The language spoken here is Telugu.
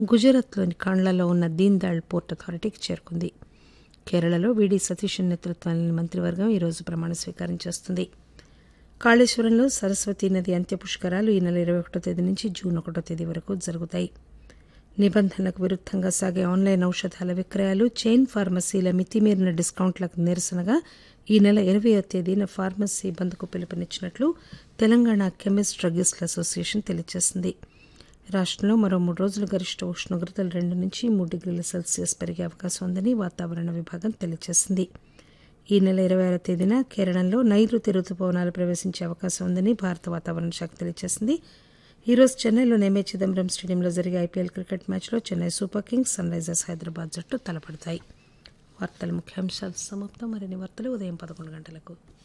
గుజరాత్లోని కాండ్లాలో ఉన్న దీన్ దయాళ్ పోర్ట్ అథారిటీకి చేరుకుంది కేరళలో వీడి సతీశన్ నేతృత్వంలోని మంత్రివర్గం ఈరోజు ప్రమాణ స్వీకారం చేస్తుంది కాళేశ్వరంలో సరస్వతీ నది అంత్య పుష్కరాలు ఈ నెల ఇరవై ఒకటో తేదీ నుంచి జూన్ ఒకటో తేదీ వరకు జరుగుతాయి నిబంధనలకు విరుద్ధంగా సాగే ఆన్లైన్ ఔషధాల విక్రయాలు చైన్ ఫార్మసీల మితిమీరిన డిస్కౌంట్లకు నిరసనగా ఈ నెల ఇరవయో తేదీన ఫార్మసీ బంద్కు పిలుపునిచ్చినట్లు తెలంగాణ కెమిస్ట్ డ్రగ్గిస్టుల అసోసియేషన్ తెలియజేసింది రాష్టంలో మరో మూడు రోజులు గరిష్ట ఉష్ణోగ్రతలు రెండు నుంచి మూడు డిగ్రీల సెల్సియస్ పెరిగే అవకాశం ఉందని వాతావరణ విభాగం తెలియజేసింది ఈ నెల ఇరవై ఆరో తేదీన కేరళంలో నైరుతి రుతుపవనాలు ప్రవేశించే అవకాశం ఉందని భారత వాతావరణ శాఖ తెలియజేసింది ఈ రోజు చెన్నైలోని ఎంఏ చిదంబరం స్టేడియంలో జరిగే ఐపీఎల్ క్రికెట్ మ్యాచ్లో Chennai super kings sunrisers Hyderabad జట్టు తలపడతాయి వార్తల ముఖ్యాంశాలు సమాప్తం మరిన్ని వార్తలు ఉదయం పదకొండు గంటలకు